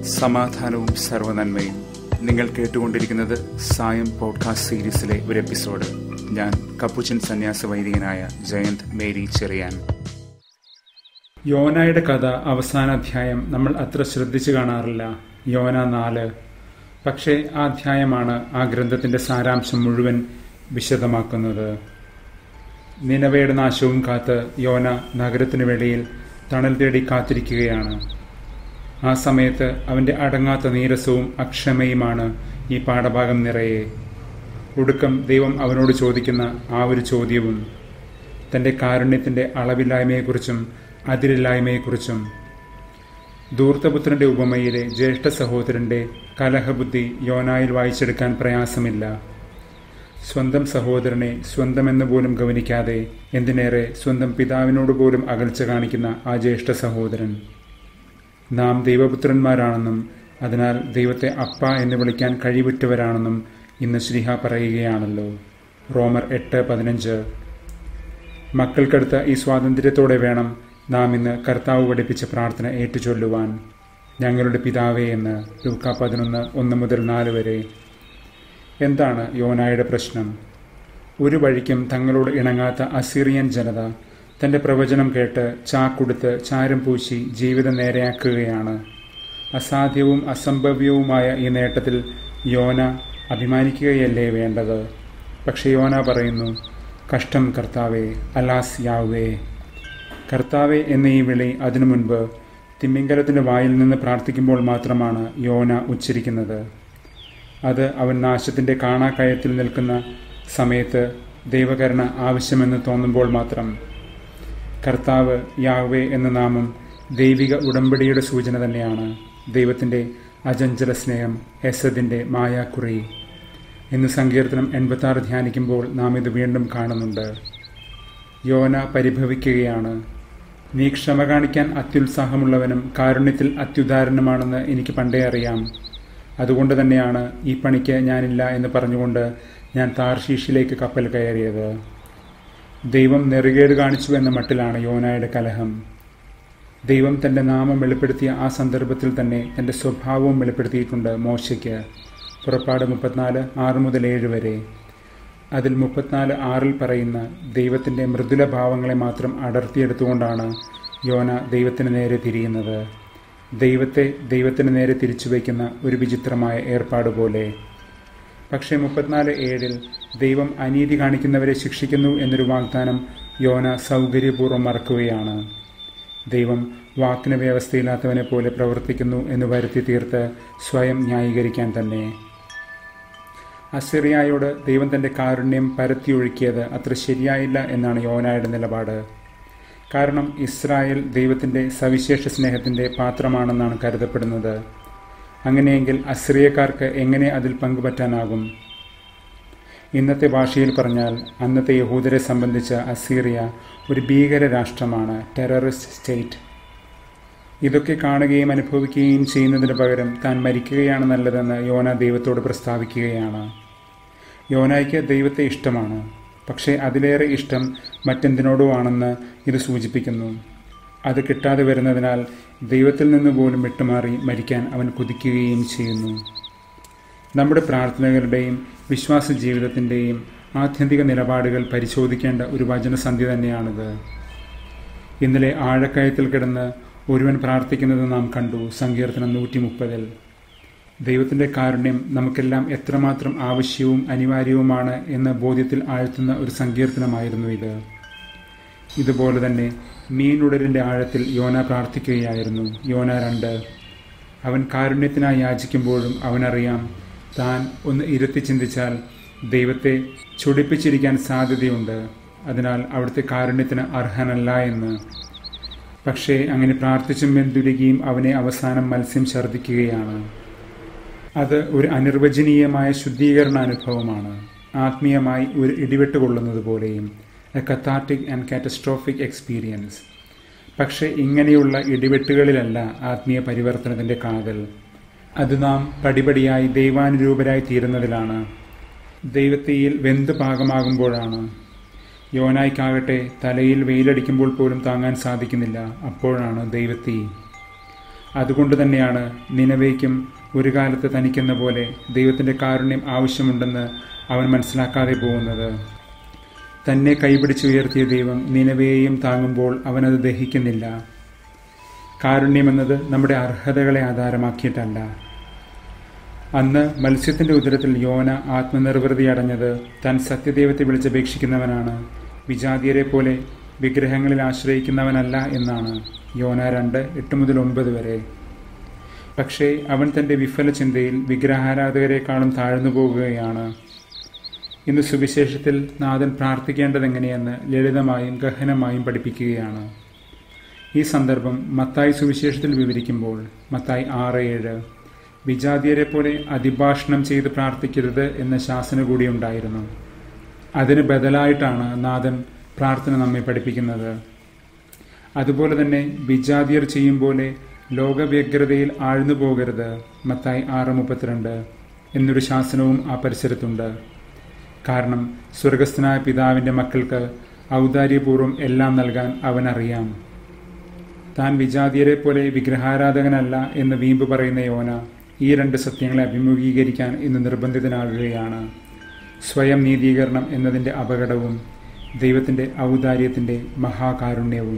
സമാധാനവും സർവനന്മയും നിങ്ങൾ കേട്ടുകൊണ്ടിരിക്കുന്നത് സായം പോഡ്കാസ്റ്റ് സീരീസിലെ ഒരു എപ്പിസോഡ് ഞാൻ കപ്പുച്ചൻ സന്യാസ വൈദികനായ ജയന്ത് മേരി ചെറിയാൻ യോനയുടെ കഥ അവസാന അധ്യായം നമ്മൾ അത്ര ശ്രദ്ധിച്ചു കാണാറില്ല യോന നാല് പക്ഷേ ആ അധ്യായമാണ് ആ ഗ്രന്ഥത്തിന്റെ സാരാംശം മുഴുവൻ വിശദമാക്കുന്നത് നിലവയുടെ നാശവും കാത്ത് യോന നഗരത്തിനു വെളിയിൽ തണൽ തേടി കാത്തിരിക്കുകയാണ് ആ സമയത്ത് അവന്റെ അടങ്ങാത്ത നീരസവും അക്ഷമയുമാണ് ഈ പാഠഭാഗം നിറയെ ഒടുക്കം ദൈവം അവനോട് ചോദിക്കുന്ന ആ ഒരു ചോദ്യവും തന്റെ കാരുണ്യത്തിന്റെ അളവില്ലായ്മയെക്കുറിച്ചും അതിരില്ലായ്മയെക്കുറിച്ചും ധൂർത്തപുത്രന്റെ ഉപമയിലെ ജ്യേഷ്ഠ സഹോദരന്റെ കലഹബുദ്ധി യോനായിൽ വായിച്ചെടുക്കാൻ പ്രയാസമില്ല സ്വന്തം സഹോദരനെ സ്വന്തമെന്ന് പോലും ഗവനിക്കാതെ എന്തിനേറെ സ്വന്തം പിതാവിനോട് പോലും അകൽച്ച കാണിക്കുന്ന ആ ജ്യേഷ്ഠ സഹോദരൻ നാം ദൈവപുത്രന്മാരാണെന്നും അതിനാൽ ദൈവത്തെ അപ്പ എന്ന് വിളിക്കാൻ കഴിവുറ്റവരാണെന്നും ഇന്ന് ശ്രീഹ പറയുകയാണല്ലോ റോമർ എട്ട് പതിനഞ്ച് മക്കൾക്കടുത്ത ഈ സ്വാതന്ത്ര്യത്തോടെ വേണം നാം ഇന്ന് കർത്താവ് പഠിപ്പിച്ച പ്രാർത്ഥന ഏറ്റുചൊല്ലുവാൻ ഞങ്ങളുടെ പിതാവേ എന്ന് ലൂക്ക പതിനൊന്ന് ഒന്ന് മുതൽ നാല് വരെ എന്താണ് യോനായുടെ പ്രശ്നം ഒരു വഴിക്കും തങ്ങളോട് ഇണങ്ങാത്ത അസീറിയൻ ജനത തന്റെ പ്രവചനം കേട്ട് ചാക്കുടുത്ത് ചാരം പൂശി ജീവിതം നേരെയാക്കുകയാണ് അസാധ്യവും അസംഭവ്യവുമായ ഈ നേട്ടത്തിൽ യോന അഭിമാനിക്കുകയല്ലേ വേണ്ടത് പക്ഷെ യോന പറയുന്നു കഷ്ടം കർത്താവേ അലാസ് യാവേ കർത്താവെ എന്ന ഈ വിളി അതിനു മുൻപ് തിമ്മിങ്കലത്തിന്റെ വായിൽ നിന്ന് പ്രാർത്ഥിക്കുമ്പോൾ മാത്രമാണ് യോന ഉച്ചരിക്കുന്നത് അത് അവൻ നാശത്തിന്റെ കാണാക്കയത്തിൽ നിൽക്കുന്ന സമയത്ത് ദൈവകരുണ ആവശ്യമെന്ന് തോന്നുമ്പോൾ മാത്രം കർത്താവ് യാവേ എന്ന നാമം ദൈവിക ഉടമ്പടിയുടെ സൂചന തന്നെയാണ് ദൈവത്തിന്റെ അജഞ്ചല സ്നേഹം എസദിന്റെ മായാക്കുറി എന്ന് സങ്കീർത്തനം എൺപത്തി ആറ് ധ്യാനിക്കുമ്പോൾ നാം ഇത് വീണ്ടും കാണുന്നുണ്ട് യോന പരിഭവിക്കുകയാണ് നീ ക്ഷമ കാണിക്കാൻ അത്യുത്സാഹമുള്ളവനും കാരുണ്യത്തിൽ അത്യുദാരനുമാണെന്ന് എനിക്ക് പണ്ടേ അറിയാം അതുകൊണ്ട് തന്നെയാണ് ഈ പണിക്ക് ഞാനില്ല എന്ന് പറഞ്ഞുകൊണ്ട് ഞാൻ താർഷീഷിലേക്ക് കപ്പൽ കയറിയത് ദൈവം നെറുകേട് കാണിച്ചു എന്ന മട്ടിലാണ് യോനായുടെ കലഹം ദൈവം തന്റെ നാമം വെളിപ്പെടുത്തിയ ആ സന്ദർഭത്തിൽ തന്നെ തന്റെ സ്വഭാവവും വെളിപ്പെടുത്തിയിട്ടുണ്ട് മോശയ്ക്ക് പുറപ്പാട് മുപ്പത്തിനാല് ആറ് മുതൽ ഏഴ് വരെ അതിൽ മുപ്പത്തിനാല് ആറിൽ പറയുന്ന ദൈവത്തിന്റെ മൃദുല ഭാവങ്ങളെ മാത്രം അടർത്തിയെടുത്തുകൊണ്ടാണ് യോന ദൈവത്തിന് നേരെ തിരിയുന്നത് ദൈവത്തെ ദൈവത്തിന് നേരെ തിരിച്ചു വയ്ക്കുന്ന ഒരു വിചിത്രമായ ഏർപ്പാട് പോലെ പക്ഷേ മുപ്പത്തിനാല് ഏഴിൽ ദൈവം അനീതി കാണിക്കുന്നവരെ ശിക്ഷിക്കുന്നു എന്നൊരു വാഗ്ദാനം യോന സൗകര്യപൂർവ്വം മറക്കുകയാണ് ദൈവം വാക്കിന് വ്യവസ്ഥയില്ലാത്തവനെ പോലെ പ്രവർത്തിക്കുന്നു എന്ന് വരുത്തി തീർത്ത് സ്വയം ന്യായീകരിക്കാൻ തന്നെ അസിറിയായോട് ദൈവം തന്റെ കാരുണ്യം പരത്തിയൊഴുക്കിയത് അത്ര ശരിയായില്ല എന്നാണ് യോനായുടെ നിലപാട് കാരണം ഇസ്രായേൽ ദൈവത്തിന്റെ സവിശേഷ സ്നേഹത്തിന്റെ പാത്രമാണെന്നാണ് കരുതപ്പെടുന്നത് അങ്ങനെയെങ്കിൽ അസിറിയക്കാർക്ക് എങ്ങനെ അതിൽ പങ്കുപറ്റാനാകും ഇന്നത്തെ ഭാഷയിൽ പറഞ്ഞാൽ അന്നത്തെ യഹൂദരെ സംബന്ധിച്ച അസീറിയ ഒരു ഭീകര രാഷ്ട്രമാണ് ടെററിസ്റ്റ് സ്റ്റേറ്റ് ഇതൊക്കെ കാണുകയും അനുഭവിക്കുകയും ചെയ്യുന്നതിന് പകരം താൻ മരിക്കുകയാണ് നല്ലതെന്ന് യോന ദൈവത്തോട് പ്രസ്താവിക്കുകയാണ് യോനായ്ക്ക് ദൈവത്തെ ഇഷ്ടമാണ് പക്ഷേ അതിലേറെ ഇഷ്ടം മറ്റെന്തിനോടോ ആണെന്ന് ഇത് സൂചിപ്പിക്കുന്നു അത് കിട്ടാതെ വരുന്നതിനാൽ ദൈവത്തിൽ നിന്ന് പോലും വിട്ടുമാറി മരിക്കാൻ അവൻ കുതിക്കുകയും ചെയ്യുന്നു നമ്മുടെ പ്രാർത്ഥനകളുടെയും വിശ്വാസ ജീവിതത്തിൻ്റെയും ആത്യന്തിക നിലപാടുകൾ പരിശോധിക്കേണ്ട ഒരു വചനസന്ധ്യ തന്നെയാണിത് ഇന്നലെ ആഴക്കയത്തിൽ കിടന്ന് ഒരുവൻ പ്രാർത്ഥിക്കുന്നത് നാം കണ്ടു സങ്കീർത്തനം നൂറ്റി മുപ്പതിൽ ദൈവത്തിൻ്റെ കാരുണ്യം നമുക്കെല്ലാം എത്രമാത്രം ആവശ്യവും അനിവാര്യവുമാണ് എന്ന ബോധ്യത്തിൽ ആഴ്ത്തുന്ന ഒരു സങ്കീർത്തനമായിരുന്നു ഇത് ഇതുപോലെ തന്നെ മീനുടലിൻ്റെ ആഴത്തിൽ യോന പ്രാർത്ഥിക്കുകയായിരുന്നു യോന രണ്ട് അവൻ കാരുണ്യത്തിനായി യാചിക്കുമ്പോഴും അവനറിയാം താൻ ഒന്ന് ഇരുത്തി ചിന്തിച്ചാൽ ദൈവത്തെ ചൊടിപ്പിച്ചിരിക്കാൻ സാധ്യതയുണ്ട് അതിനാൽ അവിടുത്തെ കാരുണ്യത്തിന് അർഹനല്ല എന്ന് പക്ഷേ അങ്ങനെ പ്രാർത്ഥിച്ചും വെന്തുരുകയും അവനെ അവസാനം മത്സ്യം ഛർദ്ദിക്കുകയാണ് അത് ഒരു അനിർവചനീയമായ ശുദ്ധീകരണ അനുഭവമാണ് ആത്മീയമായി ഒരു ഇടിവെട്ട് കൊള്ളുന്നത് പോലെയും a cathartic and catastrophic experience പക്ഷേ ഇങ്ങനെയുള്ള ഇടിവെട്ടുകളിലല്ല ആത്മീയ പരിവർത്തനത്തിന്റെ കാതൽ അത് നാം പടിപടിയായി ദൈവാനുരൂപരായി തീരുന്നതിലാണ് ദൈവത്തെയിൽ വെന്ത് പാകമാകുമ്പോഴാണ് യോനായ്ക്കാകട്ടെ തലയിൽ വെയിലടിക്കുമ്പോൾ പോലും താങ്ങാൻ സാധിക്കുന്നില്ല അപ്പോഴാണ് ദൈവത്തീ അതുകൊണ്ട് തന്നെയാണ് നിനവയ്ക്കും ഒരു കാലത്ത് തനിക്കെന്ന പോലെ ദൈവത്തിൻ്റെ കാരുണ്യം ആവശ്യമുണ്ടെന്ന് അവൻ മനസ്സിലാക്കാതെ പോകുന്നത് തന്നെ കൈപിടിച്ചുയർത്തിയ ദൈവം നിലവയെയും താങ്ങുമ്പോൾ അവനത് ദഹിക്കുന്നില്ല കാരുണ്യമെന്നത് നമ്മുടെ അർഹതകളെ ആധാരമാക്കിയിട്ടല്ല അന്ന് മത്സ്യത്തിന്റെ ഉദരത്തിൽ യോന ആത്മനിർവൃതി അടഞ്ഞത് താൻ സത്യദൈവത്തെ വിളിച്ചപേക്ഷിക്കുന്നവനാണ് വിജാതിയരെ പോലെ വിഗ്രഹങ്ങളിൽ ആശ്രയിക്കുന്നവനല്ല എന്നാണ് യോന രണ്ട് എട്ട് മുതൽ ഒൻപത് വരെ പക്ഷേ അവൻ തന്റെ വിഫല ചിന്തയിൽ വിഗ്രഹാരാധകരെക്കാളും താഴ്ന്നു പോകുകയാണ് ഇന്ന് സുവിശേഷത്തിൽ നാഥൻ പ്രാർത്ഥിക്കേണ്ടത് എങ്ങനെയെന്ന് ലളിതമായും ഗഹനമായും പഠിപ്പിക്കുകയാണ് ഈ സന്ദർഭം മത്തായി സുവിശേഷത്തിൽ വിവരിക്കുമ്പോൾ മത്തായി ആറ് ഏഴ് വിജാതിയരെ പോലെ അതിഭാഷണം ചെയ്ത് പ്രാർത്ഥിക്കരുത് എന്ന ശാസന കൂടി ഉണ്ടായിരുന്നു അതിന് ബദലായിട്ടാണ് നാഥൻ പ്രാർത്ഥന നമ്മെ പഠിപ്പിക്കുന്നത് അതുപോലെ തന്നെ വിജാതിയർ ചെയ്യും പോലെ ലോകവ്യഗ്രതയിൽ ആഴ്ന്നു പോകരുത് മത്തായി ആറ് മുപ്പത്തിരണ്ട് എന്നൊരു ശാസനവും ആ പരിസരത്തുണ്ട് കാരണം സ്വർഗസ്ഥനായ പിതാവിൻ്റെ മക്കൾക്ക് ഔദാര്യപൂർവ്വം എല്ലാം നൽകാൻ അവനറിയാം താൻ വിജാതിയരെ പോലെ വിഗ്രഹാരാധകനല്ല എന്ന് വീമ്പ് പറയുന്ന യോന ഈ രണ്ട് സത്യങ്ങളെ അഭിമുഖീകരിക്കാൻ ഇന്ന് നിർബന്ധിതനാകുകയാണ് സ്വയം നീതീകരണം എന്നതിൻ്റെ അപകടവും ദൈവത്തിൻ്റെ ഔദാര്യത്തിൻ്റെ മഹാകാരുണ്യവും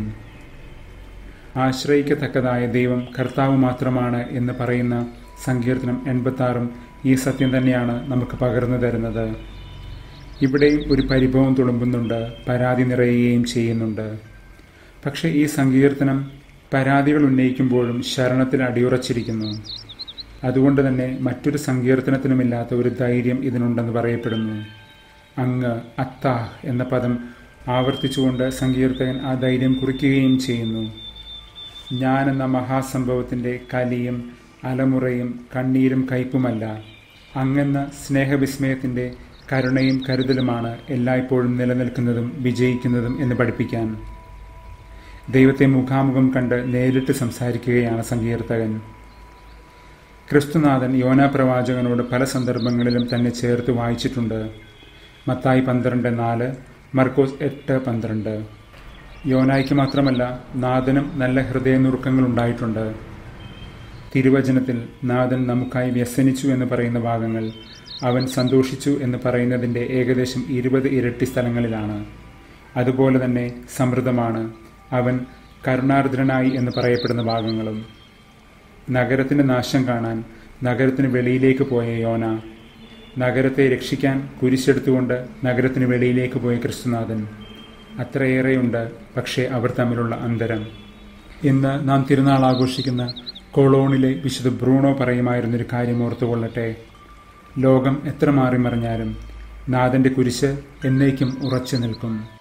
ആശ്രയിക്കത്തക്കതായ ദൈവം കർത്താവ് മാത്രമാണ് എന്ന് പറയുന്ന സങ്കീർത്തനം എൺപത്താറും ഈ സത്യം തന്നെയാണ് നമുക്ക് പകർന്നു തരുന്നത് ഇവിടെയും ഒരു പരിഭവം തുളുമ്പുന്നുണ്ട് പരാതി നിറയുകയും ചെയ്യുന്നുണ്ട് പക്ഷേ ഈ സങ്കീർത്തനം പരാതികൾ ഉന്നയിക്കുമ്പോഴും ശരണത്തിൽ അടിയുറച്ചിരിക്കുന്നു അതുകൊണ്ട് തന്നെ മറ്റൊരു സങ്കീർത്തനത്തിനുമില്ലാത്ത ഒരു ധൈര്യം ഇതിനുണ്ടെന്ന് പറയപ്പെടുന്നു അങ്ങ് അത്താഹ് എന്ന പദം ആവർത്തിച്ചുകൊണ്ട് സങ്കീർത്തകൻ ആ ധൈര്യം കുറിക്കുകയും ചെയ്യുന്നു ഞാൻ എന്ന മഹാസംഭവത്തിൻ്റെ കലിയും അലമുറയും കണ്ണീരും കയ്പുമല്ല അങ്ങെന്ന സ്നേഹവിസ്മയത്തിൻ്റെ കരുണയും കരുതലുമാണ് എല്ലായ്പ്പോഴും നിലനിൽക്കുന്നതും വിജയിക്കുന്നതും എന്ന് പഠിപ്പിക്കാൻ ദൈവത്തെ മുഖാമുഖം കണ്ട് നേരിട്ട് സംസാരിക്കുകയാണ് സങ്കീർത്തകൻ ക്രിസ്തുനാഥൻ യോന പ്രവാചകനോട് പല സന്ദർഭങ്ങളിലും തന്നെ ചേർത്ത് വായിച്ചിട്ടുണ്ട് മത്തായി പന്ത്രണ്ട് നാല് മർക്കോസ് എട്ട് പന്ത്രണ്ട് യോനായ്ക്ക് മാത്രമല്ല നാഥനും നല്ല ഹൃദയനുറുക്കങ്ങൾ ഉണ്ടായിട്ടുണ്ട് തിരുവചനത്തിൽ നാഥൻ നമുക്കായി വ്യസനിച്ചു എന്ന് പറയുന്ന ഭാഗങ്ങൾ അവൻ സന്തോഷിച്ചു എന്ന് പറയുന്നതിൻ്റെ ഏകദേശം ഇരുപത് ഇരട്ടി സ്ഥലങ്ങളിലാണ് അതുപോലെ തന്നെ സമൃദ്ധമാണ് അവൻ കരുണാർദ്രനായി എന്ന് പറയപ്പെടുന്ന ഭാഗങ്ങളും നഗരത്തിൻ്റെ നാശം കാണാൻ നഗരത്തിന് വെളിയിലേക്ക് പോയ യോന നഗരത്തെ രക്ഷിക്കാൻ കുരിശെടുത്തുകൊണ്ട് നഗരത്തിന് വെളിയിലേക്ക് പോയ ക്രിസ്തുനാഥൻ അത്രയേറെയുണ്ട് പക്ഷേ അവർ തമ്മിലുള്ള അന്തരം ഇന്ന് നാം തിരുനാൾ ആഘോഷിക്കുന്ന കൊളോണിലെ വിശുദ്ധ ബ്രൂണോ പറയുമായിരുന്നൊരു കാര്യം ഓർത്തുകൊള്ളട്ടെ ലോകം എത്ര മാറി മറിഞ്ഞാലും നാഥൻ്റെ കുരിശ് എന്നേക്കും ഉറച്ചു നിൽക്കും